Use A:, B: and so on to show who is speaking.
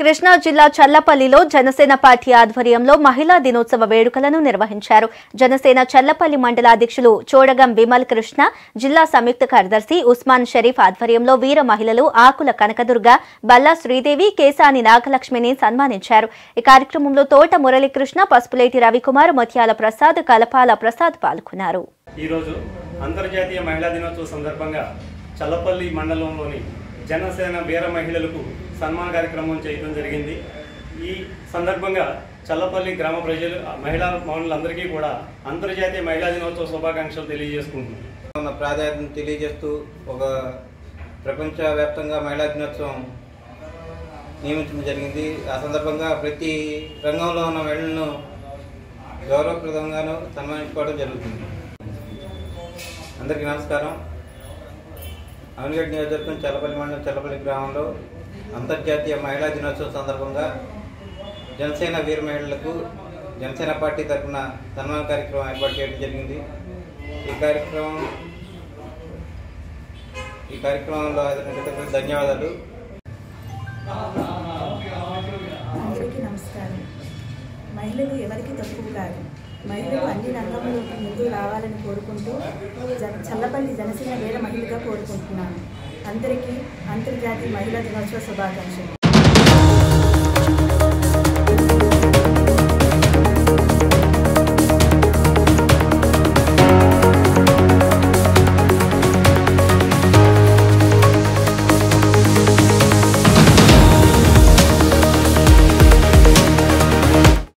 A: కృష్ణా జిల్లా చల్లపల్లిలో జనసేన పార్టీ ఆధ్వర్యంలో మహిళా దినోత్సవ వేడుకలను నిర్వహించారు జనసేన చల్లపల్లి మండల అధ్యక్షులు చోడగం విమల్ కృష్ణ జిల్లా సంయుక్త కార్యదర్శి ఉస్మాన్ షరీఫ్ ఆధ్వర్యంలో వీర మహిళలు ఆకుల కనకదుర్గ బల్లా శ్రీదేవి కేశాని నాగలక్ష్మిని సన్మానించారు ఈ కార్యక్రమంలో తోట మురళీకృష్ణ పసుపులేటి రవికుమార్ ముత్యాల ప్రసాద్ కలపాల ప్రసాద్ పాల్గొన్నారు
B: ఈరోజు అంతర్జాతీయ మహిళా దినోత్సవ సందర్భంగా చల్లపల్లి మండలంలోని జనసేన వీర మహిళలకు సన్మాన కార్యక్రమం చేయడం జరిగింది ఈ సందర్భంగా చల్లపల్లి గ్రామ ప్రజలు మహిళా మహిళలందరికీ కూడా అంతర్జాతీయ మహిళా దినోత్సవ శుభాకాంక్షలు తెలియజేసుకుంటున్నాను
C: ఉన్న ప్రాధాన్యతను తెలియజేస్తూ ఒక ప్రపంచవ్యాప్తంగా మహిళా దినోత్సవం నియమించడం జరిగింది ఆ సందర్భంగా ప్రతి రంగంలో ఉన్న మహిళలను గౌరవప్రదంగాను సన్మానించుకోవడం జరుగుతుంది అందరికీ నమస్కారం అవనిగడ్డ నియోజకవర్గం చల్లపల్లి మండలం చల్లపల్లి గ్రామంలో అంతర్జాతీయ మహిళా దినోత్సవం సందర్భంగా జనసేన వీర మహిళలకు జనసేన పార్టీ తరఫున సన్మాన కార్యక్రమం ఏర్పాటు చేయడం జరిగింది ఈ కార్యక్రమం ఈ కార్యక్రమంలో హాజరైనందుకు ధన్యవాదాలు
D: అందరికీ నమస్కారం మహిళలు ఎవరికి తక్కువ కాదు మహిళలు అన్ని రంగంలోకి ముందుకు రావాలని కోరుకుంటూ జ చల్లపల్లి జనసేన వీర మహిళగా కోరుకుంటున్నాను అందరికీ అంతర్జాతీయ మహిళా దినోత్సవ శుభాకాంక్షలు